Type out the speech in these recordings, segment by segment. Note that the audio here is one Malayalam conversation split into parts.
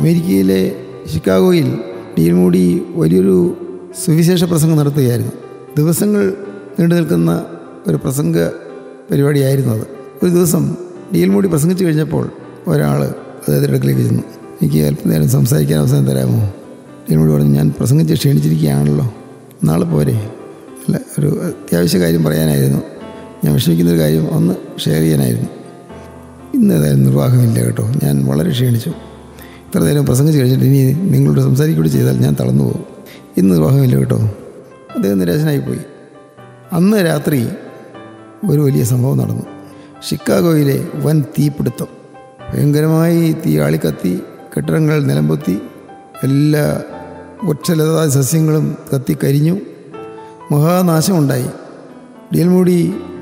അമേരിക്കയിലെ ഷിക്കാഗോയിൽ ഡീൽ മൂടി വലിയൊരു സുവിശേഷ പ്രസംഗം നടത്തുകയായിരുന്നു ദിവസങ്ങൾ നീണ്ടു നിൽക്കുന്ന ഒരു പ്രസംഗ പരിപാടിയായിരുന്നു അത് ഒരു ദിവസം ഡീൽ മൂടി പ്രസംഗിച്ചു കഴിഞ്ഞപ്പോൾ ഒരാൾ അദ്ദേഹത്തിൻ്റെ അടുക്കലേക്ക് ചെന്നു എനിക്ക് അല്പം നേരം സംസാരിക്കാൻ അവസരം തരാമോ ഡീൽ മൂടി പറഞ്ഞു ഞാൻ പ്രസംഗിച്ച് ക്ഷീണിച്ചിരിക്കുകയാണല്ലോ നാളെ പോരെ അല്ല ഒരു അത്യാവശ്യ കാര്യം പറയാനായിരുന്നു ഞാൻ വിഷമിക്കുന്നൊരു കാര്യം ഒന്ന് ഷെയർ ചെയ്യാനായിരുന്നു ഇന്ന് ഏതായാലും നിർവാഹമില്ല കേട്ടോ ഞാൻ വളരെ ക്ഷീണിച്ചു ഇത്ര നേരം പ്രസംഗിച്ച് കഴിഞ്ഞിട്ട് ഇനി നിങ്ങളോട് സംസാരിക്കൂടി ചെയ്താൽ ഞാൻ തളർന്നു പോകും ഇന്ന് നിർവാഹമില്ല കേട്ടോ അദ്ദേഹം നിരാശനായിപ്പോയി അന്ന് രാത്രി ഒരു വലിയ സംഭവം നടന്നു ഷിക്കാഗോയിലെ വൻ തീപിടുത്തം ഭയങ്കരമായി തീ ആളിക്കത്തി കെട്ടിടങ്ങൾ നിലംപൊത്തി എല്ലാ വൃക്ഷലതാ സസ്യങ്ങളും കത്തിക്കരിഞ്ഞു മഹാനാശമുണ്ടായി ഡിയൽമൂടി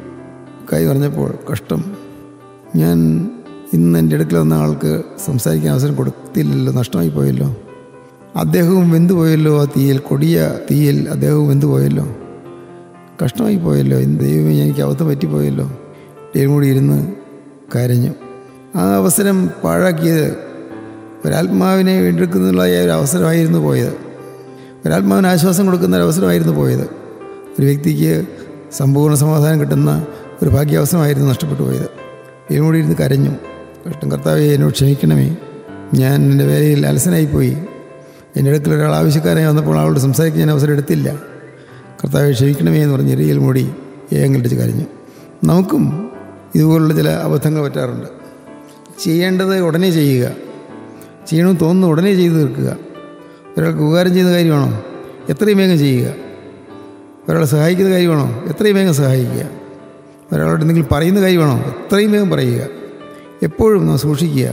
കൈ പറഞ്ഞപ്പോൾ കഷ്ടം ഞാൻ ഇന്ന് എൻ്റെ അടുക്കൽ വന്ന ആൾക്ക് സംസാരിക്കാൻ അവസരം കൊടുത്തില്ലല്ലോ നഷ്ടമായി പോയല്ലോ അദ്ദേഹവും വെന്തുപോയല്ലോ ആ തീയിൽ കൊടിയ തീയിൽ അദ്ദേഹവും വെന്തുപോയല്ലോ കഷ്ടമായി പോയല്ലോ എന്ത് ദൈവമേ എനിക്ക് അബദ്ധം പറ്റിപ്പോയല്ലോ ഡിയൽമൂടി ഇരുന്ന് കരഞ്ഞു ആ അവസരം പാഴാക്കിയത് ഒരാത്മാവിനെ വീണ്ടെടുക്കുന്നതിനുള്ള ഒരു അവസരമായിരുന്നു പോയത് ഒരാത്മാവിന് ആശ്വാസം കൊടുക്കുന്ന ഒരു അവസരമായിരുന്നു പോയത് ഒരു വ്യക്തിക്ക് സമ്പൂർണ്ണ സമാധാനം കിട്ടുന്ന ഒരു ഭാഗ്യാവസരമായിരുന്നു നഷ്ടപ്പെട്ടു പോയത് ഇതിനോട് ഇരുന്ന് കരഞ്ഞു കഷ്ടം കർത്താവെ എന്നോട് ക്ഷമിക്കണമേ ഞാൻ എൻ്റെ വേലയിൽ അലസനായിപ്പോയി എൻ്റെ അടുക്കൽ ഒരാൾ ആവശ്യക്കാരായി വന്നപ്പോൾ അവളോട് സംസാരിക്കാൻ ഞാൻ അവസരം എടുത്തില്ല കർത്താവെ ക്ഷമിക്കണമേ എന്ന് പറഞ്ഞ് എരിയൽ മൂടി ഏങ്ങലിടിച്ച് കരഞ്ഞു നമുക്കും ഇതുപോലുള്ള ചില അബദ്ധങ്ങൾ പറ്റാറുണ്ട് ചെയ്യേണ്ടത് ഉടനെ ചെയ്യുക ചെയ്യണമെന്ന് തോന്നുന്നു ഉടനെ ചെയ്തു തീർക്കുക ഒരാൾക്ക് ഉപകാരം ചെയ്യുന്ന കാര്യമാണോ എത്രയും വേഗം ചെയ്യുക ഒരാളെ സഹായിക്കുന്ന കാര്യമാണോ എത്രയും വേഗം സഹായിക്കുക ഒരാളോട് എന്തെങ്കിലും പറയുന്ന കാര്യമാണോ എത്രയും വേഗം പറയുക എപ്പോഴും നാം സൂക്ഷിക്കുക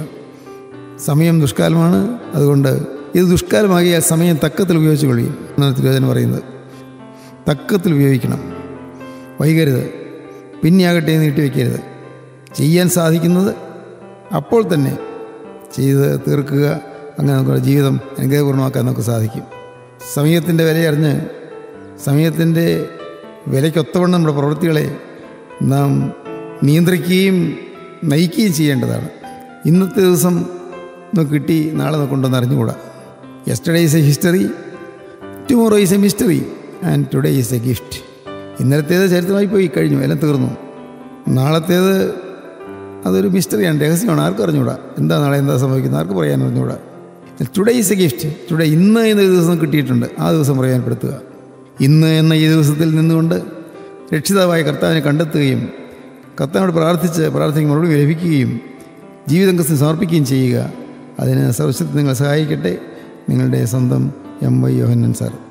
സമയം ദുഷ്കാലമാണ് അതുകൊണ്ട് ഇത് ദുഷ്കാലമാകിയാൽ സമയം തക്കത്തിൽ ഉപയോഗിച്ച് കൊള്ളുകയും എന്നാണ് തിരുവചനം പറയുന്നത് തക്കത്തിൽ ഉപയോഗിക്കണം വൈകരുത് പിന്നെയാകട്ടെ നീട്ടിവെക്കരുത് ചെയ്യാൻ സാധിക്കുന്നത് അപ്പോൾ തന്നെ ചെയ്ത് തീർക്കുക അങ്ങനെ നമുക്ക് ജീവിതം അനുഗ്രഹപൂർണ്ണമാക്കാൻ നമുക്ക് സാധിക്കും സമയത്തിൻ്റെ വിലയറിഞ്ഞ് സമയത്തിൻ്റെ വിലയ്ക്കൊത്തവണ്ണം നമ്മുടെ പ്രവൃത്തികളെ നാം നിയന്ത്രിക്കുകയും നയിക്കുകയും ചെയ്യേണ്ടതാണ് ഇന്നത്തെ ദിവസം നമുക്ക് കിട്ടി നാളെ നമുക്ക് ഉണ്ടെന്ന് അറിഞ്ഞുകൂടാ yesterday is a history tomorrow is a mystery and today is a gift ഇന്നലത്തേത് ചരിത്രമായി പോയി കഴിഞ്ഞു എല്ലാം തീർന്നു നാളത്തേത് അതൊരു മിസ്റ്ററിയാണ് രഹസ്യമാണ് ആർക്കും അറിഞ്ഞുകൂടാ എന്താ നാളെ എന്താ സംഭവിക്കുന്നത് ആർക്കും പറയാൻ അറിഞ്ഞുകൂടാ today is a gift today ഇന്ന് എന്നൊരു ദിവസം കിട്ടിയിട്ടുണ്ട് ആ ദിവസം പ്രയോജനപ്പെടുത്തുക ഇന്ന് എന്ന ഈ ദിവസത്തിൽ നിന്നുകൊണ്ട് രക്ഷിതാവായ കർത്താവിനെ കണ്ടെത്തുകയും കർത്താവിനോട് പ്രാർത്ഥിച്ച് പ്രാർത്ഥിക്കും മറുപടി ലഭിക്കുകയും ജീവിതം ക്രിസ്തു സമർപ്പിക്കുകയും ചെയ്യുക അതിന് സർവശക്തി നിങ്ങളെ സഹായിക്കട്ടെ നിങ്ങളുടെ സ്വന്തം എം വൈ യോഹന്നൻ സാർ